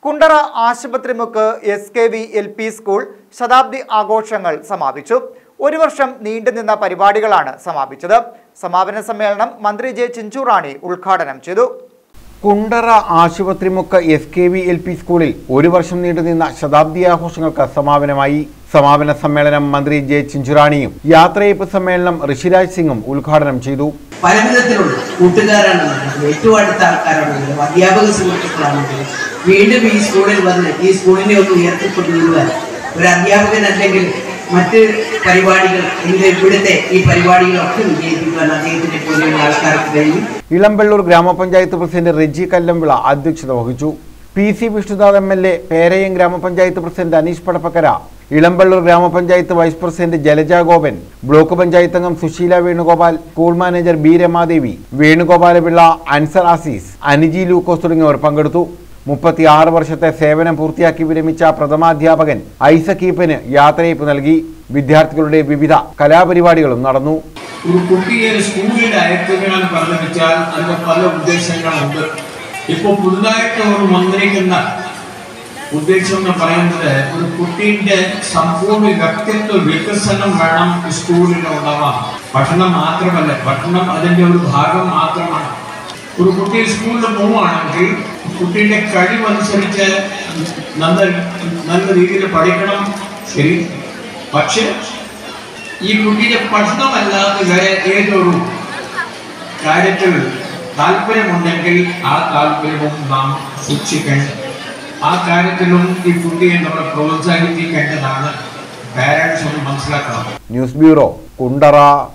Kundara Asupathrimukku S K V L P school ശതാബ്ദി ആഘോഷങ്ങൾ സമാപിച്ചു ഒരു വർഷം നീണ്ടുനിന്ന പരിപാടികളാണ് സമാപിച്ചത് സമാപന സമ്മേളനം മന്ത്രി ജെ ചിഞ്ചുറാണി ഉദ്ഘാടനം ചെയ്തു Kundara Asupathrimukku S K V L P സ്കൂളിൽ ഒരു വർഷം നീണ്ടുനിന്ന ശതാബ്ദി ആഘോഷങ്ങൾക്ക് സമാപനമായി സമാപന സമ്മേളനം മന്ത്രി ജെ ചിഞ്ചുറാണിയും യാത്രയപ്പ് സമ്മേളനം ഋഷിരാജ് സിംഗും ഉദ്ഘാടനം ചെയ്തു പലവിധത്തിലുള്ള കൂട്ടുകാരാണെന്നുണ്ടെങ്കിലും ഏറ്റവും അടുത്ത ആൾക്കാരാണെങ്കിലും അധ്യാപക സുഹൃത്തുക്കളാണെങ്കിലും വീണ്ടും ഈ സ്കൂളിൽ വന്ന് ഈ സ്കൂളിനെ ഒന്ന് ഉയർത്തിക്കൊണ്ടുവരുവാൻ ഒരു അധ്യാപകൻ അല്ലെങ്കിൽ മറ്റ് പരിപാടികൾ എന്റെ ഇവിടുത്തെ ഈ പരിപാടികളൊക്കെ വിജയിപ്പിക്കുവാൻ അദ്ദേഹത്തിനെ പോലെയുള്ള ആൾക്കാർക്ക് കഴിയും ഇളമ്പള്ളൂർ ഗ്രാമപഞ്ചായത്ത് പ്രസിഡന്റ് റെജി കല്ലമ്പിള അധ്യക്ഷത വഹിച്ചു P C Vishnudas M L A Perayam ഗ്രാമപഞ്ചായത്ത് പ്രസിഡന്റ് അനീഷ് പടപ്പക്കര ഇളമ്പള്ളൂർ ഗ്രാമപഞ്ചായത്ത് vice president Jalaja Gopan block panchayat അംഗം Susheela Venugopal school manager B Ramadevi Venugopalapillai Anzar Azeez Aniji Lukose തുടങ്ങിയവർ പങ്കെടുത്തു മുപ്പത്തിയാറ് വർഷത്തെ സേവനം പൂർത്തിയാക്കി വിരമിച്ച പ്രഥമാധ്യാപകൻ ഐസക് ഈപ്പന് യാത്രയപ്പ് നൽകി വിദ്യാർത്ഥികളുടെ വിവിധ കലാപരിപാടികളും നടന്നു ഒരു കുട്ടിയെ സ്കൂളിൽ അയക്കുക എന്ന് പറഞ്ഞു വെച്ചാൽ അതിന് പല ഉദ്ദേശങ്ങളുണ്ട് ഇപ്പൊ പുതുതായിട്ട് ഒരു വന്നിരിക്കുന്ന ഉദ്ദേശം എന്ന് പറയുന്നത് ഒരു കുട്ടീന്റെ സമ്പൂർണ്ണ വ്യക്തിത്വ വികസനം വേണം സ്കൂളിൽ ഉണ്ടാവാൻ പഠനം മാത്രമല്ല പഠനം അതിന്റെ ഒരു ഭാഗം മാത്രമാണ് ഒരു കുട്ടി സ്കൂളിൽ പോവുകയാണെങ്കിൽ കുട്ടീന്റെ കഴിവനുസരിച്ച് നല്ല നല്ല രീതിയിൽ പഠിക്കണം ശരി പക്ഷെ ഈ കുട്ടിയുടെ പഠനമല്ലാതെ വേറെ ഏതൊരു കാര്യത്തിൽ താല്പര്യമുണ്ടെങ്കിൽ ആ താല്പര്യവും നാം സൂക്ഷിക്കണം ആ കാര്യത്തിലും ഈ കുട്ടിയെ നമ്മൾ പ്രോത്സാഹിപ്പിക്കേണ്ടതാണ് പാരൻസ് ഒന്ന് മനസ്സിലാക്കണം ന്യൂസ് ബ്യൂറോ കുണ്ടറ